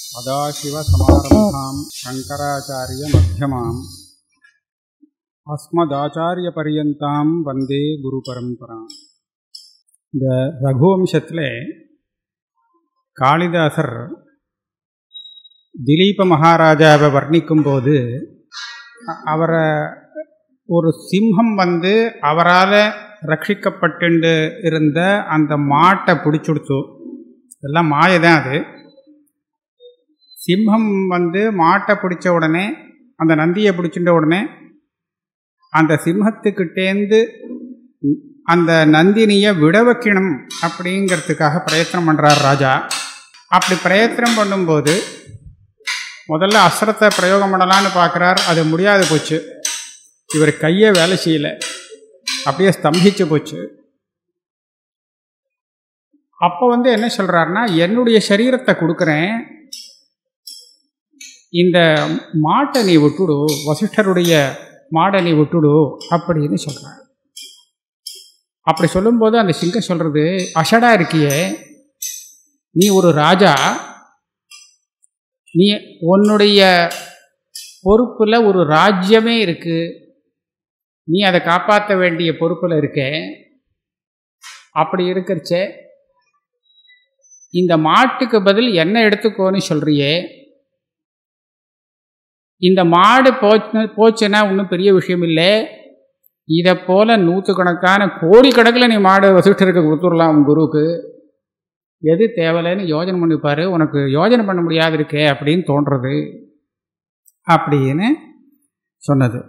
सदाशिवसमारम्भां शङ्कराचार्यमध्यमाम् अस्मदाचार्यपर्यन्तां வந்தே குரு பரம்பராம் இந்த ரகுவம்சத்தில் காளிதாசர் திலீப மகாராஜாவை வர்ணிக்கும்போது அ- அவரை ஒரு சிம்ஹம் வந்து அவரால் ரட்சிக்கப்பட்டு இருந்த அந்த மாட்டை பிடிச்சுடுத்து எல்லாம் மாயை தான் அது சிம்ஹம் வந்து மாட்டை பிடிச்ச உடனே அந்த நந்தியை பிடிச்சிட்ட உடனே அந்த சிம்ஹத்துக்கிட்டேந்து அந்த நந்தினியை விட வைக்கணும் அப்படிங்கிறதுக்காக பிரயத்தனம் பண்ணுறார் ராஜா அப்படி பிரயத்தனம் பண்ணும்போது முதல்ல அஸ்திரத்தை பிரயோகம் பண்ணலான்னு பார்க்குறார் அது முடியாது போச்சு இவர் கையை வேலை செய்யலை அப்படியே ஸ்தம்பிச்சு போச்சு அப்போ வந்து என்ன சொல்கிறாருன்னா என்னுடைய சரீரத்தை கொடுக்குறேன் இந்த மாட்டை நீ விட்டுடு வசிஷ்டருடைய மாடை நீ விட்டுடு அப்படின்னு சொல்கிறார் அப்படி சொல்லும்போது அந்த சிங்கம் சொல்கிறது அஷடா இருக்கியே நீ ஒரு ராஜா நீ உன்னுடைய பொறுப்பில் ஒரு ராஜ்யமே இருக்குது நீ அதை காப்பாற்ற வேண்டிய பொறுப்பில் இருக்க அப்படி இருக்கிறச்ச இந்த மாட்டுக்கு பதில் என்ன எடுத்துக்கோன்னு சொல்றியே இந்த மாடு போச்சு போச்சுன்னா ஒன்றும் பெரிய விஷயம் இல்லை இதை போல நூற்றுக்கணக்கான கோடிக்கணக்கில் நீ மாடு வசிஷ்டருக்கு கொடுத்துடலாம் உன் குருவுக்கு எது தேவையில்லைன்னு யோஜனை பண்ணிப்பாரு உனக்கு யோஜனை பண்ண முடியாது இருக்கே அப்படின்னு தோன்றது அப்படின்னு சொன்னது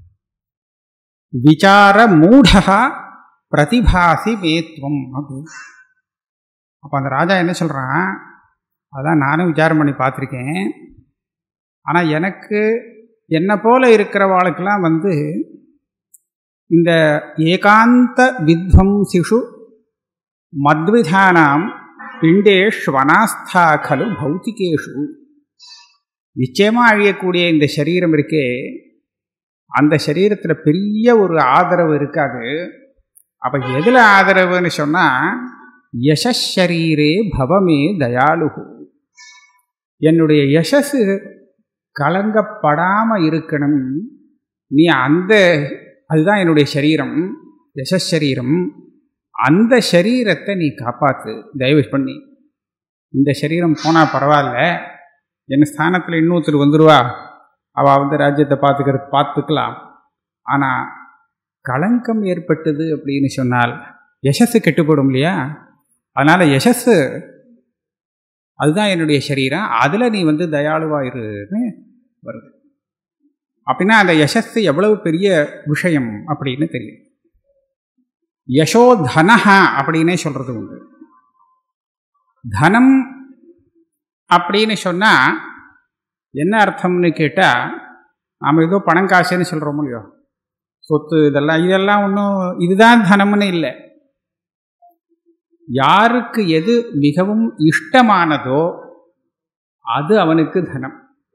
விசார மூடா பிரதிபாசி மேத்வம் அப்படின்னு அப்போ அந்த ராஜா என்ன சொல்கிறான் அதான் நானும் விசாரம் பண்ணி பார்த்துருக்கேன் ஆனால் எனக்கு என்னை போல இருக்கிறவாளுக்கெல்லாம் வந்து இந்த ஏகாந்த வித்வம்சிஷு மத்விதானாம் பிண்டேஷ்வனாஸ்தா கலு பௌத்திகேஷு நிச்சயமாக அழியக்கூடிய இந்த சரீரம் இருக்கே அந்த சரீரத்தில் பெரிய ஒரு ஆதரவு இருக்காது அப்போ எதில் ஆதரவுன்னு சொன்னால் யசரீரே பவமே தயாளுகு என்னுடைய யசஸ் கலங்கப்படாமல் இருக்கணும் நீ அந்த அதுதான் என்னுடைய சரீரம் யசரீரம் அந்த சரீரத்தை நீ காப்பாற்று தயவு பண்ணி இந்த சரீரம் போனால் பரவாயில்ல என் ஸ்தானத்தில் இன்னொருத்தர் வந்துடுவா அவள் வந்து ராஜ்யத்தை பார்த்துக்கிறது பார்த்துக்கலாம் ஆனால் களங்கம் ஏற்பட்டது அப்படின்னு சொன்னால் யசஸ் கெட்டுப்படும் இல்லையா அதனால் யசஸ் அதுதான் என்னுடைய சரீரம் அதில் நீ வந்து தயாளுவாயிருன்னு வருது அப்படின்னா அந்த யசஸ் எவ்வளவு பெரிய விஷயம் அப்படின்னு தெரியும் யசோ தனஹா அப்படின்னே சொல்கிறது உண்டு தனம் அப்படின்னு சொன்னால் என்ன அர்த்தம்னு கேட்டால் நாம் ஏதோ பணம் காசுன்னு சொல்கிறோமோ இல்லையோ சொத்து இதெல்லாம் இதெல்லாம் ஒன்றும் இதுதான் தனம்னு இல்லை யாருக்கு எது மிகவும் இஷ்டமானதோ அது அவனுக்கு தனம்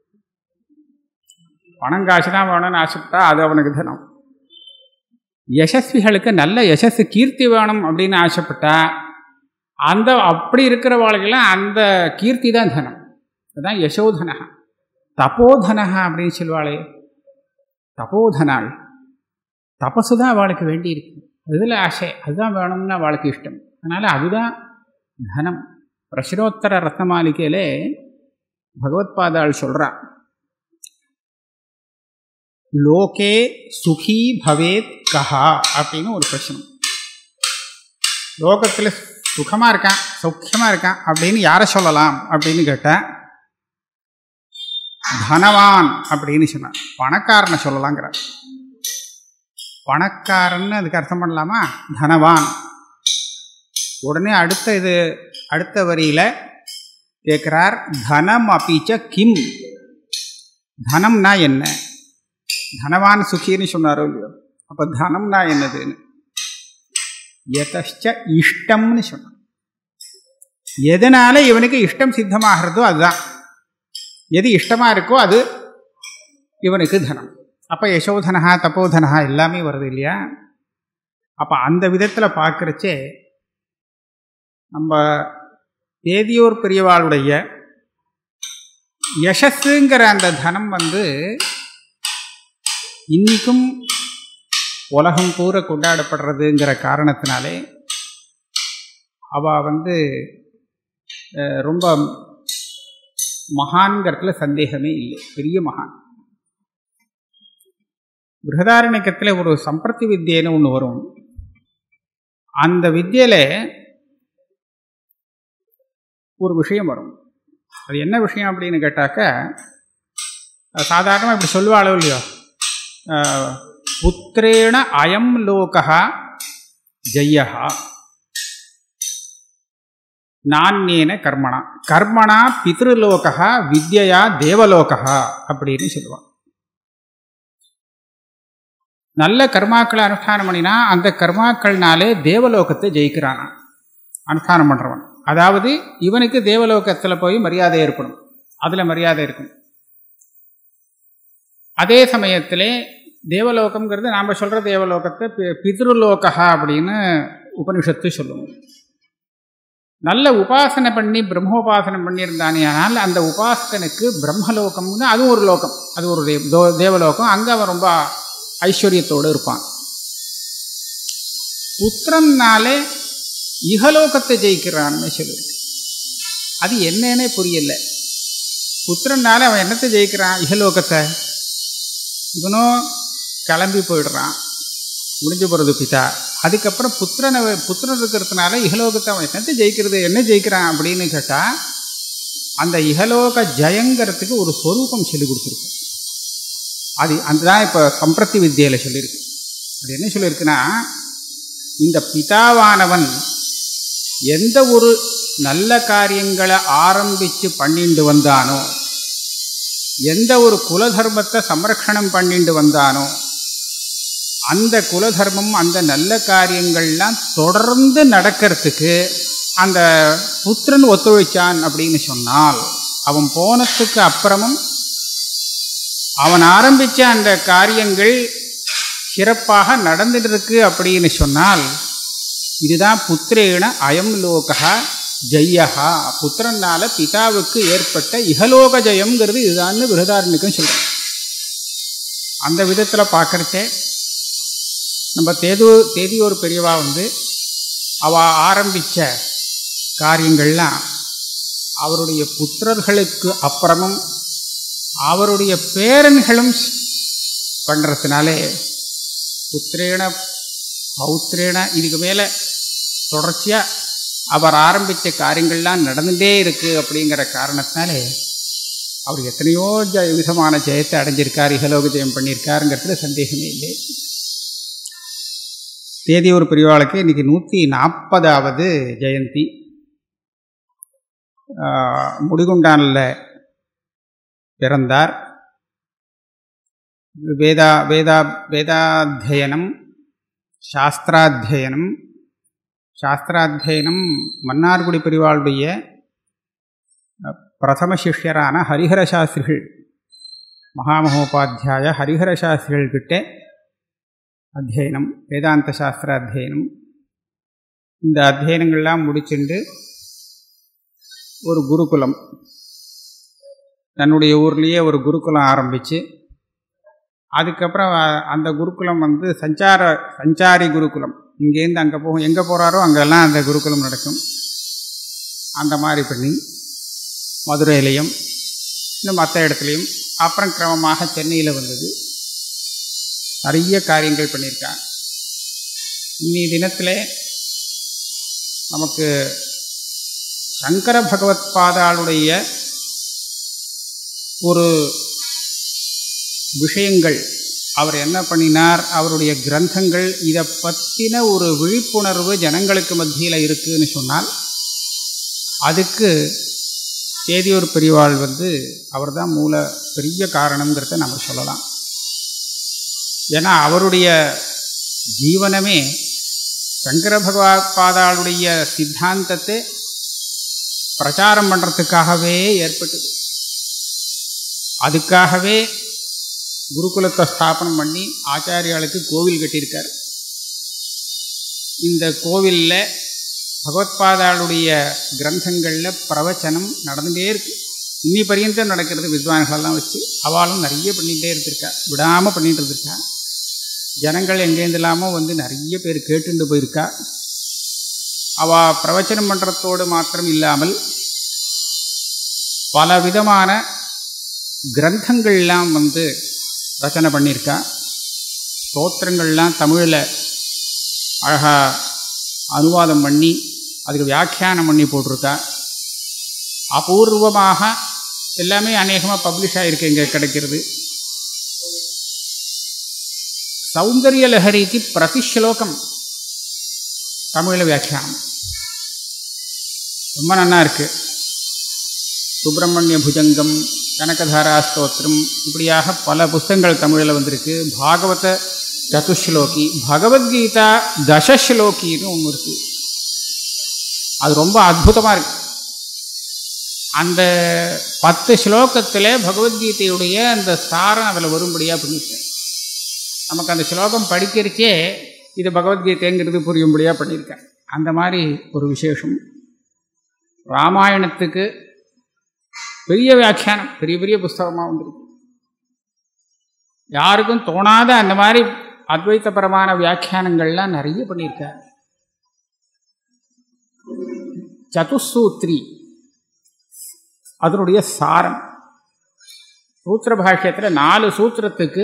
பணம் காசு தான் வேணும்னு ஆசைப்பட்டா அது அவனுக்கு தனம் யசஸ்விகளுக்கு நல்ல யசஸ் கீர்த்தி வேணும் அப்படின்னு ஆசைப்பட்டா அந்த அப்படி இருக்கிறவாளுக்கெல்லாம் அந்த கீர்த்தி தான் தனம் அதுதான் யசோதனா தபோதனஹா அப்படின்னு சொல்லுவாளே தபோதனாள் தபசு தான் அவளுக்கு வேண்டியிருக்கு அதில் ஆசை அதுதான் வேணும்னு அவளுக்கு இஷ்டம் அதனால் அதுதான் தனம் பிரஷ்னோத்தர ரத்னமாளிகையிலே பகவத்பாதாள் சொல்கிறா லோகே சுகி பவேத் கஹா அப்படின்னு ஒரு பிரச்சனை லோகத்தில் சுகமாக இருக்கான் சௌக்கியமாக இருக்கான் அப்படின்னு யாரை சொல்லலாம் அப்படின்னு கேட்டால் தனவான் அப்படின்னு சொன்னார் பணக்காரனை சொல்லலாங்கிறார் பணக்காரன்னு அதுக்கு அர்த்தம் பண்ணலாமா தனவான் உடனே அடுத்த இது அடுத்த வரியில் கேட்குறார் தனம் அப்பிச்ச கிம் தனம்னா என்ன தனவான் சுகின்னு சொன்னாரோ இல்லையோ அப்போ தனம்னா என்னதுன்னு எதச்ச இஷ்டம்னு சொன்னார் எதனால இவனுக்கு இஷ்டம் சித்தமாகிறதோ அதுதான் எது இஷ்டமாக இருக்கோ அது இவனுக்கு தனம் அப்போ யசோதனஹா தப்போதனஹா எல்லாமே வருது இல்லையா அப்போ அந்த விதத்தில் பார்க்குறச்சே நம்ம தேதியோர் பெரியவாளுடைய யசஸ்ஸுங்கிற அந்த தனம் வந்து இன்னிக்கும் உலகம் பூரா கொண்டாடப்படுறதுங்கிற காரணத்தினாலே அவள் வந்து அஹ், ரொம்ப மகான்கிறதுல சந்தேகமே இல்லை பெரிய மகான் பிருகதாரண்யக்கத்தில் ஒரு சம்பிரத்தி வித்தியன்னு ஒன்று வரும் அந்த வித்தியில ஒரு விஷயம் வரும் அது என்ன விஷயம் அப்படின்னு கேட்டாக்க சாதாரணமாக இப்படி சொல்லுவாளோ இல்லையோ அஹ், புத்திரேண அயம் லோகா ஜெய்யா நானியன கர்மணா கர்மணா பித்ருலோகா வித்யா தேவலோகா அப்படின்னு சொல்லுவான் நல்ல கர்மாக்களை அனுஷ்டானம் பண்ணினா அந்த கர்மாக்கள்னாலே தேவலோகத்தை ஜெயிக்கிறானா அனுஷ்டானம் பண்ணுறவன் அதாவது இவனுக்கு தேவலோகத்தில் போய் மரியாதை ஏற்படும் அதில் மரியாதை இருக்கும் அதே சமயத்திலே தேவலோகம்ங்கிறது நாம் சொல்கிற தேவலோகத்தை பி- பித்ருலோகா அப்படின்னு உபனிஷத்து சொல்லுவோம் நல்ல உபாசனை பண்ணி பிரம்மோபாசனை பண்ணியிருந்தானே ஆனால் அந்த உபாசகனுக்கு பிரம்மலோகம்னு அதுவும் ஒரு லோகம் அது ஒரு தே- தோ- தேவலோகம் அங்கே அவன் ரொம்ப ஐஸ்வர்யத்தோடு இருப்பான் புத்திரன்னாலே இகலோகத்தை ஜெயிக்கிறான்னு சொல்லியிருக்கு அது என்னன்னே புரியல புத்திரனால அவன் என்னத்தை ஜெயிக்கிறான் இகலோகத்தை இவனும் கிளம்பி போயிடுறான் முடிஞ்சு போகிறது பிதா அதுக்கப்புறம் புத்திரனை புத்திரன் இருக்கிறதுனால இகலோகத்தை அவன் என்னத்தை ஜெயிக்கிறது என்ன ஜெயிக்கிறான் அப்படின்னு கேட்டால் அந்த இகலோக ஜெயங்கிறதுக்கு ஒரு ஸ்வரூபம் சொல்லி கொடுத்துருக்கு அது அதுதான் இப்போ சம்பிரத்தி வித்தியில் சொல்லியிருக்கு அது என்ன சொல்லியிருக்குன்னா இந்த பிதாவானவன் எந்த ஒரு நல்ல காரியங்களை ஆரம்பித்து பண்ணிட்டு வந்தானோ எந்த ஒரு குலதர்மத்தை சம்ரக்ஷணம் பண்ணிட்டு வந்தானோ அந்த குலதர்மம் அந்த நல்ல காரியங்கள்லாம் தொடர்ந்து நடக்கிறதுக்கு அந்த புத்திரன் ஒத்துழைச்சான் அப்படின்னு சொன்னால் அவன் போனதுக்கு அப்புறமும் அவன் ஆரம்பித்த அந்த காரியங்கள் சிறப்பாக நடந்துட்டு இருக்கு அப்படின்னு சொன்னால் இதுதான் புத்திரேன அயம் லோகா ஜெய்யஹா புத்திரனால பிதாவுக்கு ஏற்பட்ட இகலோக ஜெயம்ங்கிறது இதுதான்னு விருதாரண்யக்கும் சொல்கிறேன் அந்த விதத்தில் பார்க்குறச்சே நம்ம தேது தேதியோர் பெரியவா வந்து அவ ஆரம்பித்த காரியங்கள்லாம் அவருடைய புத்திரர்களுக்கு அப்புறமும் அவருடைய பேரன்களும் பண்ணுறதுனாலே புத்திரேன பௌத்திரேன இதுக்கு மேலே தொடர்ச்சியாக அவர் ஆரம்பித்த காரியங்கள்லாம் நடந்துகிட்டே இருக்குது அப்படிங்கிற காரணத்தினாலே அவர் எத்தனையோ ஜ விதமான ஜெயத்தை அடைஞ்சிருக்கார் இகலோக ஜெயம் பண்ணியிருக்காருங்கிறதுல சந்தேகமே இல்லை தேதியூர் பெரியவாளுக்கு இன்றைக்கி நூற்றி நாற்பதாவது ஜெயந்தி ஆஹ், முடிகுண்டானில் பிறந்தார் வேதா வேதா வேதாத்தியனம் சாஸ்திராத்தியனம் சாஸ்திராத்தியனம் மன்னார்குடி பெரிவாளுடைய அஹ், பிரதம சிஷ்யரான ஹரிஹர சாஸ்திரிகள் மகாமகோபாத்தியாய ஹரிஹர சாஸ்திரிகள் கிட்ட அத்தியனம் வேதாந்த சாஸ்திர அத்தியனம் இந்த அத்தியனங்கள்லாம் முடிச்சுண்டு ஒரு குருகுலம் தன்னுடைய ஊர்லேயே ஒரு குருகுலம் ஆரம்பித்து அதுக்கப்புறம் அ- அந்த குருகுலம் வந்து சஞ்சார சஞ்சாரி குருகுலம் இங்கேருந்து அங்கே போகும் எங்கே போகிறாரோ அங்கெல்லாம் அந்த குருகுலம் நடக்கும் அந்த மாதிரி பண்ணி மதுரையிலையும் இன்னும் மற்ற இடத்துலையும் அப்புறம் கிரமமாக சென்னையில் வந்தது நிறைய காரியங்கள் பண்ணியிருக்காங்க இன்னி தினத்தில் நமக்கு சங்கர பகவத் பாதாளுடைய ஒரு விஷயங்கள் அவர் என்ன பண்ணினார் அவருடைய கிரந்தங்கள் இதை பற்றின ஒரு விழிப்புணர்வு ஜனங்களுக்கு மத்தியில் இருக்குன்னு சொன்னால் அதுக்கு தேதியூர் பெரியவாள் வந்து அவர்தான் மூல பெரிய காரணங்கிறத நம்ம சொல்லலாம் ஏன்னா அவருடைய ஜீவனமே சங்கர பகவத் பாதாளுடைய சித்தாந்தத்தை பிரச்சாரம் பண்ணுறதுக்காகவே ஏற்பட்டது அதுக்காகவே குருகுலத்தை ஸ்தாபனம் பண்ணி ஆச்சாரியாளுக்கு கோவில் கட்டியிருக்கார் இந்த கோவிலில் பகவத்பாதாளுடைய கிரந்தங்களில் பிரவச்சனம் நடந்துகிட்டே இருக்கு இன்னி பரியந்தம் நடக்கிறது வித்வான்களெல்லாம் வச்சு அவளும் நிறைய பண்ணிகிட்டே இருந்திருக்கா விடாமல் பண்ணிட்டு இருந்திருக்கா ஜனங்கள் எங்கேருந்து இல்லாமல் வந்து நிறைய பேர் கேட்டுண்டு போயிருக்கா அவள் பிரவச்சனம் பண்ணுறதோடு மாத்திரம் இல்லாமல் பல விதமான கிரந்தங்கள்லாம் வந்து ரச்சனை பண்ணியிருக்கா ஸ்தோத்திரங்கள்லாம் தமிழில் அழகாக அனுவாதம் பண்ணி அதுக்கு வியாக்கியானம் பண்ணி போட்டிருக்கா அபூர்வமாக எல்லாமே அநேகமாக பப்ளிஷ் ஆகிருக்கு இங்கே கிடைக்கிறது சௌந்தரிய லஹரிக்கு பிரதிஸ்லோகம் தமிழில் வியாக்கியானம் ரொம்ப நல்லா இருக்குது சுப்பிரமணிய புஜங்கம் கனகதாரா ஸ்தோத்திரம் இப்படியாக பல புஸ்தகங்கள் தமிழில் வந்திருக்கு பாகவத சதுஸ்லோகி பகவத்கீதா தசஸ்லோகின்னு ஒன்று இருக்குது அது ரொம்ப அற்புதமாக இருக்கு அந்த பத்து ஸ்லோகத்தில் பகவத்கீதையுடைய அந்த சாரம் அதில் வரும்படியாக பண்ணியிருக்கேன் நமக்கு அந்த ஸ்லோகம் படிக்கிறச்சே இது பகவத்கீதைங்கிறது புரியும்படியாக பண்ணியிருக்கேன் அந்த மாதிரி ஒரு விசேஷம் ராமாயணத்துக்கு பெரிய வியாக்கியானம் பெரிய பெரிய புஸ்தகமாக வந்திருக்கு யாருக்கும் தோணாத அந்த மாதிரி அத்வைத்தபரமான வியாக்கியானங்கள்லாம் நிறைய பண்ணியிருக்கார் சதுசூத்ரி அதனுடைய சாரம் சூத்திர பாஷ்யத்தில் நாலு சூத்திரத்துக்கு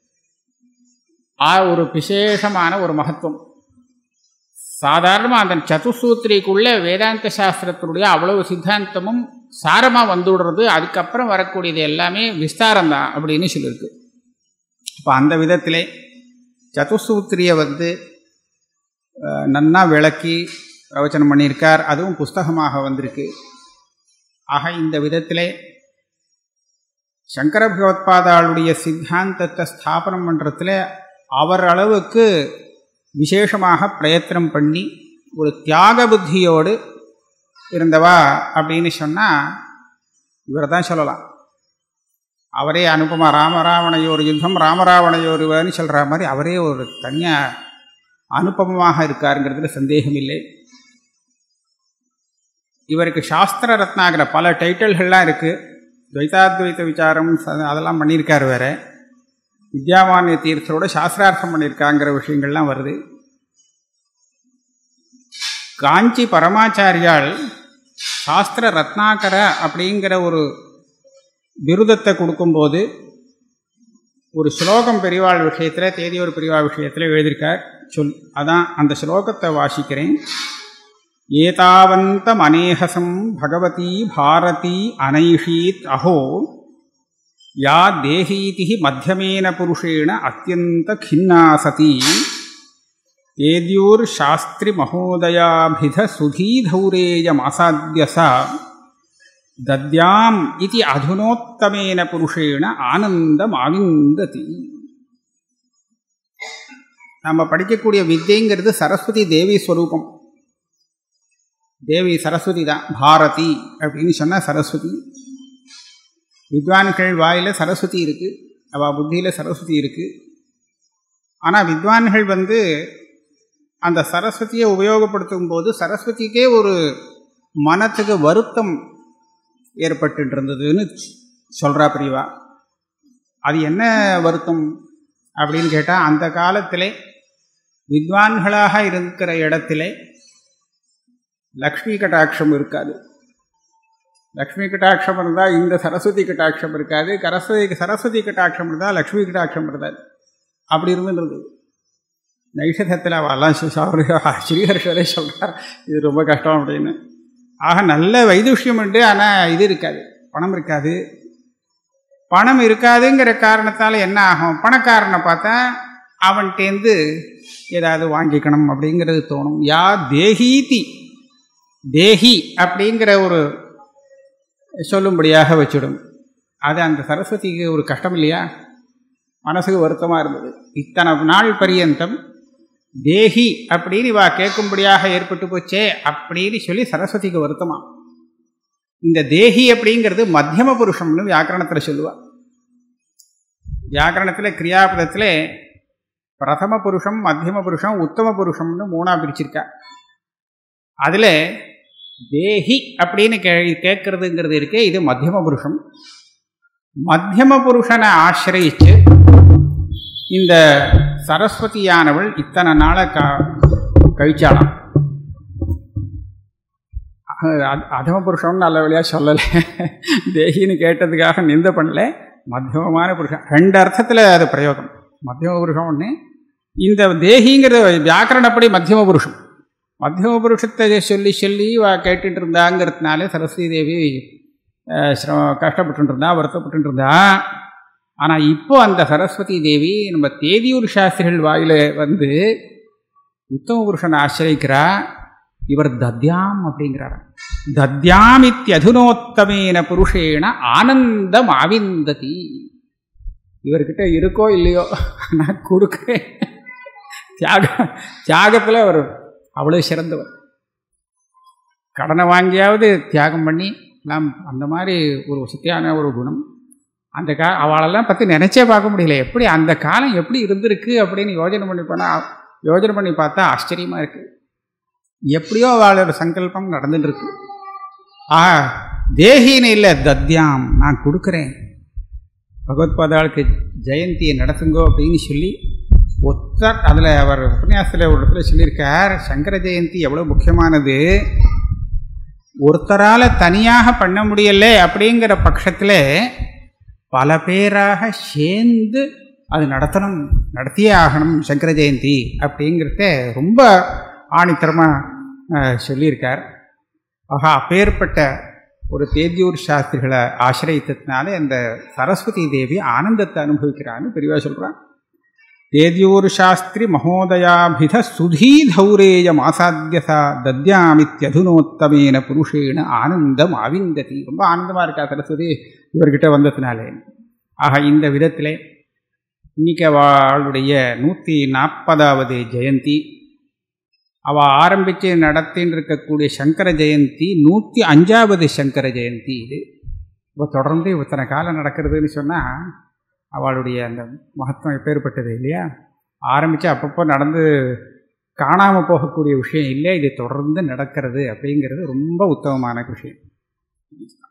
ஆ ஒரு விசேஷமான ஒரு மகத்துவம் சாதாரணமாக அந்த சதுசூத்திரிக்குள்ளே வேதாந்த சாஸ்திரத்தினுடைய அவ்வளவு சித்தாந்தமும் சாரமாக வந்துவிடுறது அதுக்கப்புறம் வரக்கூடியது எல்லாமே விஸ்தாரம்தான் அப்படின்னு சொல்லியிருக்கு இப்போ அந்த விதத்திலே சதுசூத்திரியை வந்து நன்னா விளக்கி பிரவச்சனம் பண்ணியிருக்கார் அதுவும் புஸ்தகமாக வந்திருக்கு ஆக இந்த விதத்திலே சங்கர பகவத்பாதாளுடைய சித்தாந்தத்தை ஸ்தாபனம் பண்ணுறதுல அவர் அளவுக்கு விசேஷமாக பிரயத்தனம் பண்ணி ஒரு தியாக புத்தியோடு இருந்தவா அப்படின்னு சொன்னால் இவரை தான் சொல்லலாம் அவரே அனுபமா ராமராவணையோர் யுத்தம் ராமராவணையோருவன்னு சொல்கிற மாதிரி அவரே ஒரு தனியாக அனுபமமாக இருக்காருங்கிறதுல சந்தேகம் இல்லை இவருக்கு சாஸ்திர ரத்னாகிற பல டைட்டில்கள்லாம் இருக்குது துவைதாத்வைத்த விசாரம் அதெல்லாம் பண்ணியிருக்கார் வேறு வித்யாமானிய தீர்த்தரோட சாஸ்திரார்த்தம் பண்ணியிருக்காங்கிற விஷயங்கள்லாம் வருது காஞ்சி பரமாச்சாரியால் சாஸ்திர ரத்னாகர அப்படிங்கிற ஒரு விருதத்தை கொடுக்கும்போது ஒரு ஸ்லோகம் பெரிவாள் விஷயத்தில் தேதியோர் பெரிவாள் விஷயத்தில் எழுதியிருக்கார் சொல் அதான் அந்த ஸ்லோகத்தை வாசிக்கிறேன் ஏதாவந்தமனேகசம் பகவதி பாரதி அனைஷீத் அஹோ யா தேகீதி மத்தியமேன புருஷேண அத்தியந்த கின்னா சதி ஏத்யூர் சாஸ்திரி மகோதயாபித சுதீதௌரேயமாசாத்திய சா தத்யாம் இது அதுனோத்தமேன புருஷேண ஆனந்தமாவிந்ததி நம்ம படிக்கக்கூடிய வித்தைங்கிறது சரஸ்வதி தேவி ஸ்வரூபம் தேவி சரஸ்வதி தான் பாரதி அப்படின்னு சொன்னால் சரஸ்வதி வித்வான்கள் வாயில் சரஸ்வதி இருக்குது அவள் புத்தியில் சரஸ்வதி இருக்குது ஆனால் வித்வான்கள் வந்து அந்த சரஸ்வதியை உபயோகப்படுத்தும் போது சரஸ்வதிக்கே ஒரு மனத்துக்கு வருத்தம் ஏற்பட்டு இருந்ததுன்னு சொல்கிறா பிரிவா அது என்ன வருத்தம் அப்படின்னு கேட்டால் அந்த காலத்திலே வித்வான்களாக இருக்கிற இடத்திலே லக்ஷ்மி கட்டாட்சம் இருக்காது லக்ஷ்மி கட்டாட்சம் இருந்தால் இந்த சரஸ்வதி கட்டாட்சம் இருக்காது கரஸ்வதி சரஸ்வதி கட்டாட்சம் இருந்தால் லக்ஷ்மி கட்டாட்சம் இருக்காது அப்படி இருந்துன்றது நைஷதத்தில் அவெல்லாம் ஸ்ரீஹர்ஷரே சொல்கிறார் இது ரொம்ப கஷ்டம் அப்படின்னு ஆக நல்ல வைதுஷ்யம் உண்டு ஆனால் இது இருக்காது பணம் இருக்காது பணம் இருக்காதுங்கிற காரணத்தால் என்ன ஆகும் பணக்காரனை பார்த்தா அவன்கிட்டேருந்து ஏதாவது வாங்கிக்கணும் அப்படிங்கிறது தோணும் யா தேகீதி தேஹி அப்படிங்கிற ஒரு சொல்லும்படியாக வச்சுடும் அது அந்த சரஸ்வதிக்கு ஒரு கஷ்டம் இல்லையா மனசுக்கு வருத்தமாக இருந்தது இத்தனை நாள் பரியந்தம் தேஹி அப்படின்னு இவா கேட்கும்படியாக ஏற்பட்டு போச்சே அப்படின்னு சொல்லி சரஸ்வதிக்கு வருத்தமா இந்த தேஹி அப்படிங்கிறது மத்தியம புருஷம்னு வியாக்கரணத்தில் சொல்லுவாள் வியாக்கரணத்தில் கிரியாபதத்தில் பிரதம புருஷம் மத்தியம புருஷம் உத்தம புருஷம்னு மூணாக பிரிச்சிருக்கா அதில் தேஹி அப்படின்னு கே கேட்கறதுங்கிறது இருக்கே இது மத்தியம புருஷம் மத்தியம புருஷனை ஆசிரியிச்சு இந்த சரஸ்வதியானவள் இத்தனை நாளை க கழிச்சாலாம் அதம புருஷன் நல்ல வழியாக சொல்லலை தேகின்னு கேட்டதுக்காக நிந்த பண்ணல மத்தியமமான புருஷன் ரெண்டு அர்த்தத்தில் அது பிரயோகம் மத்தியம புருஷம் ஒன்று இந்த தேகிங்கிறது வியாக்கரணப்படி மத்தியம புருஷம் மத்தியம புருஷத்தை சொல்லி சொல்லி வா கேட்டுட்டு இருந்தாங்கிறதுனால சரஸ்வதி தேவி சிரம கஷ்டப்பட்டு இருந்தா வருத்தப்பட்டு இருந்தா ஆனால் இப்போ அந்த சரஸ்வதி தேவி நம்ம தேதியூர் சாஸ்திரிகள் வாயில் வந்து உத்தம புருஷனை ஆசிரியிக்கிறா இவர் தத்யாம் அப்படிங்கிறார் தத்யாம் இத்தியதுனோத்தமேன புருஷேன ஆனந்தம் ஆவிந்ததி இவர்கிட்ட இருக்கோ இல்லையோ நான் கொடுக்குறேன் தியாக தியாகத்தில் அவர் அவ்வளோ சிறந்தவர் கடனை வாங்கியாவது தியாகம் பண்ணி எல்லாம் அந்த மாதிரி ஒரு வசதியான ஒரு குணம் அந்த கா அவளெல்லாம் பற்றி நினச்சே பார்க்க முடியல எப்படி அந்த காலம் எப்படி இருந்திருக்கு அப்படின்னு யோஜனை பண்ணி போனால் யோஜனை பண்ணி பார்த்தா ஆச்சரியமாக இருக்குது எப்படியோ அவளோட சங்கல்பம் நடந்துட்டு இருக்கு ஆ தேகின்னு இல்லை தத்யாம் நான் கொடுக்குறேன் பகவத்பாதாளுக்கு ஜெயந்தியை நடத்துங்கோ அப்படின்னு சொல்லி ஒத்தர் அதில் அவர் உபன்யாசத்தில் ஒரு இடத்துல சொல்லியிருக்கார் சங்கர ஜெயந்தி எவ்வளோ முக்கியமானது ஒருத்தரால் தனியாக பண்ண முடியல அப்படிங்கிற பட்சத்தில் பல பேராக சேர்ந்து அது நடத்தணும் நடத்தியே ஆகணும் சங்கர ஜெயந்தி அப்படிங்கிறத ரொம்ப ஆணித்தரமாக சொல்லியிருக்கார் ஆகா அப்பேற்பட்ட ஒரு தேதியூர் சாஸ்திரிகளை ஆசிரியத்தினால அந்த சரஸ்வதி தேவி ஆனந்தத்தை அனுபவிக்கிறான்னு பெரியவா சொல்கிறான் தேதியூர் சாஸ்திரி மகோதயாபித சுதீதௌரேயம் ஆசாத்தியசா தத்யாமித்யதுனோத்தமேன புருஷேன ஆனந்தம் அவிந்ததி ரொம்ப ஆனந்தமாக இருக்கா சரஸ்வதி இவர்கிட்ட வந்ததுனாலே ஆக இந்த விதத்தில் இன்னைக்கு அவளுடைய நூற்றி நாற்பதாவது ஜெயந்தி அவள் ஆரம்பித்து நடத்தின்னு இருக்கக்கூடிய சங்கர ஜெயந்தி நூற்றி அஞ்சாவது சங்கர ஜெயந்தி இது இப்போ தொடர்ந்து இத்தனை காலம் நடக்கிறதுன்னு சொன்னால் அவளுடைய அந்த மகத்துவம் எப்பேற்பட்டது இல்லையா ஆரம்பித்து அப்பப்போ நடந்து காணாமல் போகக்கூடிய விஷயம் இல்லை இது தொடர்ந்து நடக்கிறது அப்படிங்கிறது ரொம்ப உத்தமமான விஷயம்